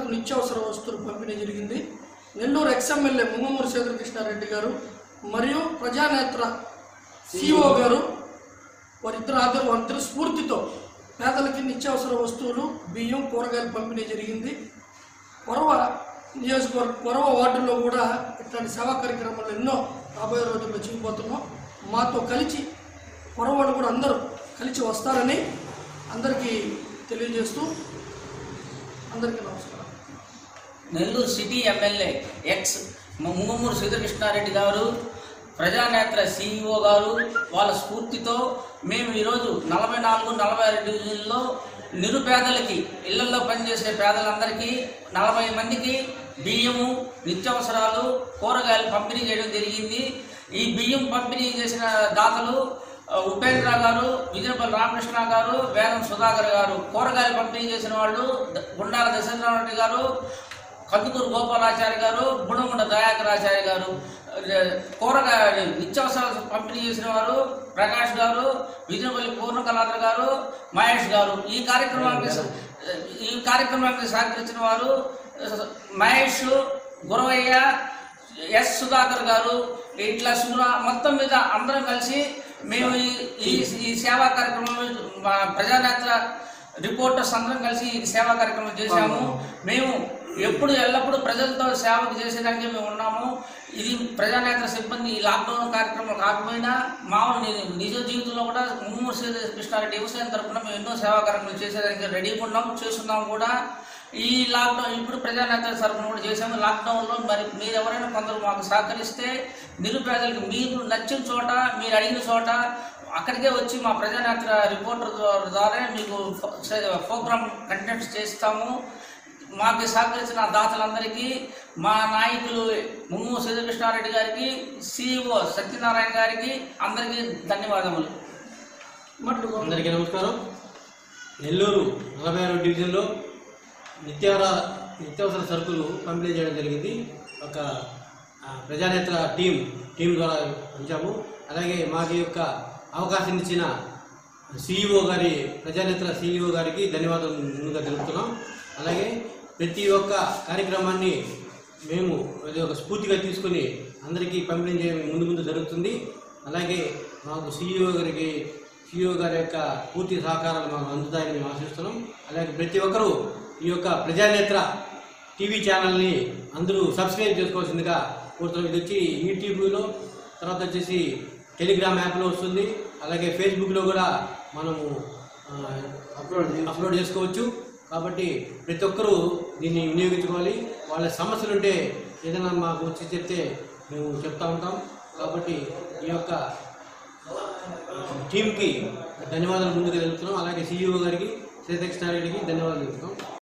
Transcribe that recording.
నిత్యావసర వస్తువులు పంపిణీ జరిగింది నెల్లూరు ఎక్స్ఎమ్మెల్యే ముంగమూరి సీతాకృష్ణారెడ్డి గారు మరియు ప్రజానేత్ర సిఓ గారు వారిద్దరు ఆధార వారిద్దరు స్ఫూర్తితో పేదలకి నిత్యావసర వస్తువులు బియ్యం కూరగాయలు పంపిణీ జరిగింది కొరవ నియోజకవర్గ కొరవ వార్డుల్లో కూడా ఇట్లాంటి సేవా కార్యక్రమాలు ఎన్నో రాబోయే రోజుల్లో చేయబోతున్నాం మాతో కలిసి కొరవ వాళ్ళు కూడా అందరూ కలిసి వస్తారని అందరికీ తెలియజేస్తూ అందరికీ నమస్కారం Nellore city MLA ex Mungamuru Srikrishna Reddy garu Prajanetra CEO గారు వాళ్ళ స్ఫూర్తితో మేము ఈరోజు నలభై నాలుగు నలభై ఆరు డివిజన్లో నిరుపేదలకి ఇళ్లలో పనిచేసే పేదలందరికీ నలభై మందికి బియ్యము నిత్యావసరాలు కూరగాయలు పంపిణీ చేయడం జరిగింది ఈ బియ్యం పంపిణీ చేసిన దాతలు ఆ, ఉపేంద్ర గారు విజయపల్లి రామకృష్ణ గారు వేదం సుధాకర్ గారు కూరగాయలు పంపిణీ చేసిన వాళ్ళు ద- గుండాల దశరథరావు గారు కందుకూరు గోపాలాచారి గారు బుణగుండ దయాకరాచార్య గారు ఆ, కూరగాయ నిత్యావసరాలు పంపిణీ చేసిన వారు ప్రకాష్ గారు విజయపల్లి పూర్ణకలాధర్ గారు మహేష్ గారు ఈ కార్యక్రమానికి స- ఈ కార్యక్రమానికి సహకరించిన వారు ఆ, మహేష్ గురవయ్య ఎస్ సుధాకర్ గారు ఇట్లా సురా మొత్తం మీద అందరం కలిసి మేము ఈ- ఈ ఈ సేవా కార్యక్రమంలో మా ప్రజానేత్ర రిపోర్టర్స్ అందరం కలిసి ఈ సేవా కార్యక్రమం చేశాము మేము ఎప్పుడు ఎల్లప్పుడూ ప్రజలతో సేవకు చేసేదానికి మేము ఉన్నాము ఇది ప్రజానేత్ర సిబ్బంది ఈ లాక్డౌన్ కార్యక్రమం కాకపోయినా మామూలు ని- నిజ జీవితంలో కూడా ముమ్మూరు శ్రీ కృష్ణారెడ్డి వ్యవసాయం తరఫున మేము ఎన్నో సేవా కార్యక్రమాలు చేసేదానికి రెడీగా ఉన్నాం చేస్తున్నాం కూడా ఈ లాక్డౌన్ ఇప్పుడు ప్రజానేత తరఫున కూడా చేసాము లాక్డౌన్లో మరి మీరు ఎవరైనా కొందరు మాకు సహకరిస్తే నిరుపేదలకు మీరు నచ్చిన చోట మీరు అడిగిన చోట అక్కడికే వచ్చి మా ప్రజానేత రిపోర్టర్ ద్వారా మీకు ప్రోగ్రామ్ కంటెంట్స్ చేస్తాము మాకు సహకరించిన దాతలందరికీ మా నాయకులు ముమ్ము శ్రీకృష్ణారెడ్డి గారికి సిఇఓ సత్యనారాయణ గారికి అందరికీ ధన్యవాదములు మాట్లాడుకోండి అందరికీ నమస్కారం నెల్లూరు నలభై ఆరు డివిజన్లో నిత్యావర నిత్యావసర సరుకులు పంపిణీ చేయడం జరిగింది ఒక ఆ, ప్రజానేత్ర టీం టీం ద్వారా ఉంచాము అలాగే మాకు ఈ యొక్క అవకాశం ఇచ్చిన సిఇఓ గారి ప్రజానేత్ర సిఇఓ గారికి ధన్యవాదాలు ముందుగా తెలుపుతున్నాం అలాగే ప్రతి ఒక్క కార్యక్రమాన్ని మేము అది ఒక స్ఫూర్తిగా తీసుకుని అందరికీ పంపిణీ చేయడం ముందు ముందు జరుగుతుంది అలాగే మాకు సిఇఓ గారికి సిఇఓ గారి యొక్క పూర్తి సహకారాలు మాకు అందుతాయని మేము ఆశిస్తున్నాం అలాగే ప్రతి ఒక్కరూ ఈ యొక్క ప్రజానేత్ర టీవీ ఛానల్ని అందరూ సబ్స్క్రైబ్ చేసుకోవాల్సిందిగా కోరుతున్నాం ఇది వచ్చి యూట్యూబ్లో తర్వాత వచ్చేసి టెలిగ్రామ్ యాప్లో వస్తుంది అలాగే ఫేస్బుక్లో కూడా మనము ఆ, అప్లోడ్ అప్లోడ్ చేసుకోవచ్చు కాబట్టి ప్రతి ఒక్కరూ దీన్ని వినియోగించుకోవాలి వాళ్ళ సమస్యలు ఉంటే ఏదైనా మాకు వచ్చి చెప్తే మేము చెప్తా ఉంటాం కాబట్టి ఈ యొక్క టీంకి ధన్యవాదాలు ముందుగా తెలుపుతున్నాం అలాగే సీఈఓ గారికి శ్రీకృష్ణారెడ్డికి ధన్యవాదాలు తెలుపుతున్నాం